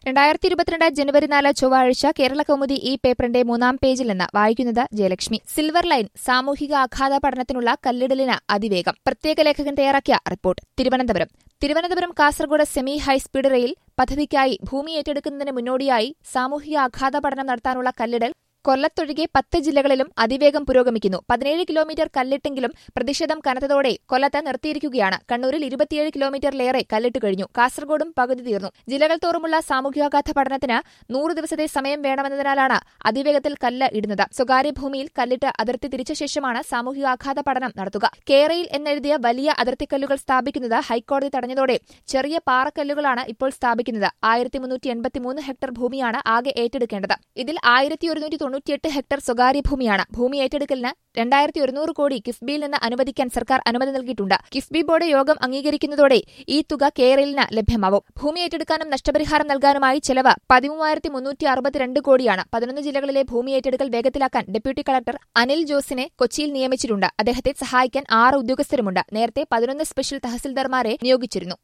രണ്ടായിരത്തി ഇരുപത്തിരണ്ട് ജനുവരി നാല് ചൊവ്വാഴ്ച കേരള കൗമുദി ഈ പേപ്പറിന്റെ മൂന്നാം പേജിൽ നിന്ന് വായിക്കുന്നത് ജയലക്ഷ്മി സിൽവർ ലൈൻ സാമൂഹിക ആഘാത പഠനത്തിനുള്ള കല്ലിടലിന് അതിവേഗം പ്രത്യേക ലേഖകൻ തയ്യാറാക്കിയ report Thiruvananthapuram Thiruvananthapuram Kasaragod semi high speed rail പദ്ധതിക്കായി ഭൂമി ഏറ്റെടുക്കുന്നതിന് മുന്നോടിയായി സാമൂഹിക ആഘാത പഠനം നടത്താനുള്ള കല്ലിടൽ കൊല്ലത്തൊഴികെ പത്ത് ജില്ലകളിലും അതിവേഗം പുരോഗമിക്കുന്നു പതിനേഴ് കിലോമീറ്റർ കല്ലിട്ടെങ്കിലും പ്രതിഷേധം കനത്തതോടെ കൊല്ലത്ത് നിർത്തിയിരിക്കുകയാണ് കണ്ണൂരിൽ ഇരുപത്തിയേഴ് കിലോമീറ്ററിലേറെ കല്ലിട്ട് കഴിഞ്ഞു കാസർഗോഡും പകുതി തീർന്നു ജില്ലകൾ തോറുമുള്ള സാമൂഹികാഘാത പഠനത്തിന് നൂറ് ദിവസത്തെ സമയം വേണമെന്നതിനാലാണ് അതിവേഗത്തിൽ കല്ല് ഇടുന്നത് സ്വകാര്യ ഭൂമിയിൽ കല്ലിട്ട് അതിർത്തി തിരിച്ച ശേഷമാണ് സാമൂഹികാഘാത പഠനം നടത്തുക കേരയിൽ എന്നെഴുതിയ വലിയ അതിർത്തിക്കല്ലുകൾ സ്ഥാപിക്കുന്നത് ഹൈക്കോടതി തടഞ്ഞതോടെ ചെറിയ പാറക്കല്ലുകളാണ് ഇപ്പോൾ സ്ഥാപിക്കുന്നത് ആയിരത്തി മുന്നൂറ്റി എൺപത്തിമൂന്ന് ഹെക്ടർ ഭൂമിയാണ് ആകെ ഏറ്റെടുക്കേണ്ടത് ഇതിൽ ആയിരത്തി ഒരുന്നൂറ്റി തൊണ്ണൂറ്റിയെട്ട് ഹെക്ടർ സ്വകാര്യ ഭൂമിയാണ് ഭൂമി ഏറ്റെടുക്കലിന് രണ്ടായിരത്തി ഒരുന്നൂറ് കോടി കിഫ്ബിയിൽ നിന്ന് അനുവദിക്കാൻ സർക്കാർ അനുമതി നൽകിയിട്ടുണ്ട് കിഫ്ബി ബോർഡ് യോഗം അംഗീകരിക്കുന്നതോടെ ഈ തുക കേരളിന് ലഭ്യമാവും ഭൂമി ഏറ്റെടുക്കാനും നഷ്ടപരിഹാരം നൽകാനുമായി ചെലവ് പതിമൂവായിരത്തി മുന്നൂറ്റി അറുപത്തിരണ്ട് കോടിയാണ് പതിനൊന്ന് ജില്ലകളിലെ ഭൂമി ഏറ്റെടുക്കൽ വേഗത്തിലാക്കാൻ ഡെപ്യൂട്ടി കളക്ടർ അനിൽ ജോസിനെ കൊച്ചിയിൽ നിയമിച്ചിട്ടുണ്ട് അദ്ദേഹത്തെ സഹായിക്കാൻ ആറ് ഉദ്യോഗസ്ഥരുമുണ്ട് നേരത്തെ പതിനൊന്ന് സ്പെഷ്യൽ തഹസിൽദാർമാരെ നിയോഗിച്ചിരുന്നു